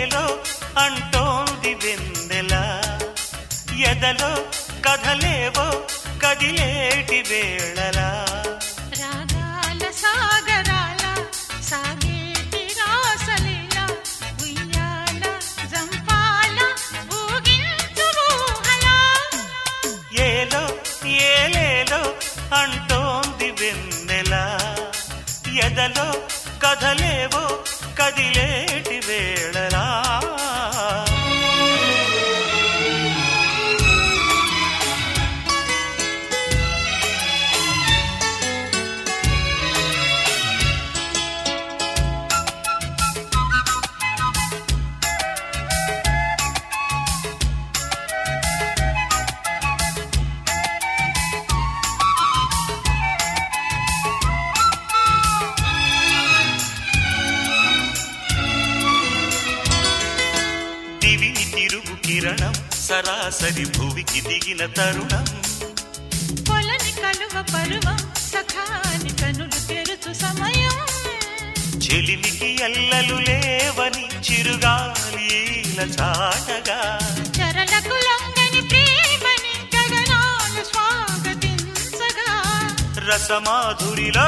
ఏలేలో అంటోంది వెన్నెల ఎదలో కథలేవో కదిలేటి వేళలా రాగాల సాగరాల సాగేటి రాసలీల ఉయ్యాల జంపాల ఊగించు ఊహల ఏలో ఏలేలో అంటోంది వెన్నెల ఎదలో కథలేవో కదిలేటి వేళలా దివిని తిరుగు కిరణం సరాసరి భువికి దిగిన తరుణం పొలని కలువ పరువం సఖాని కనులు తెరుచు సమయం చెలిమికి ఎల్లలు లేవని చిరుగాలీల చాటగా చరలకు లొంగని ప్రేమని గగనాలు స్వాగతించగా రసమాధురిలో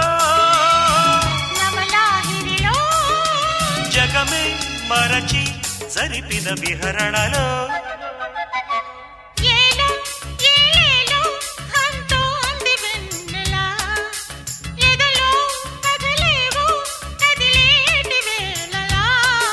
నవలాహిరిలో జగమే మరచి జరిపిన విహరణలో ఏలో ఏలేలో అంతోంది వెన్నెల ఎదలో కదలేవు కదిలేటి వేళలా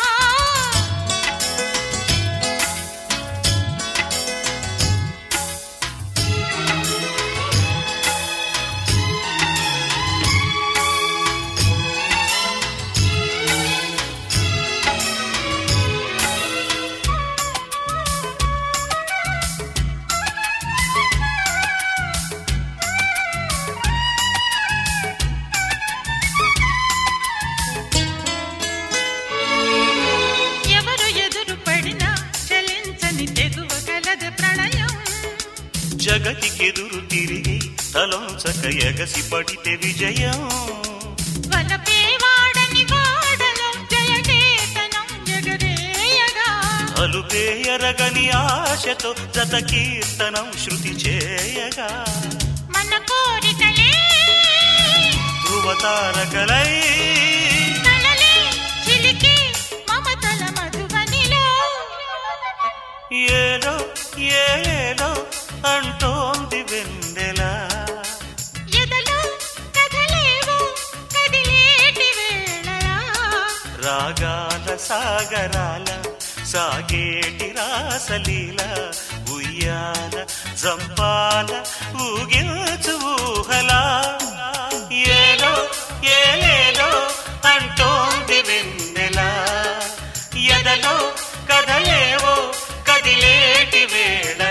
ఎవరు ఎదురు పడినా చలించని తెగువ కలద ప్రణయం జగతికెదురు తిరిగి తలంచక ఎగసి పడితే విజయం వలపే వాడని వాడలో జయకేతనం ఎగరేయగా అలుపే ఎరగని ఆశతో జత కీర్తనం శృతి చేయగా మన కోరికలే ధృవతారకలై కలలే చిలికి మమతల మధువనిలో ఏలో ఏలో అంటోంది వెన్నెల ఎదలో కథలేవో కదిలేటి వేళలా రాగాల సాగరాల సాగేటి రాసలీల ఉయ్యాల జంపాల ఊగిల్చు ఊహలా ఏలో ఏలేలో అంటోంది వెన్నెల ఎదలో కదలేవో కదిలేటి వేళ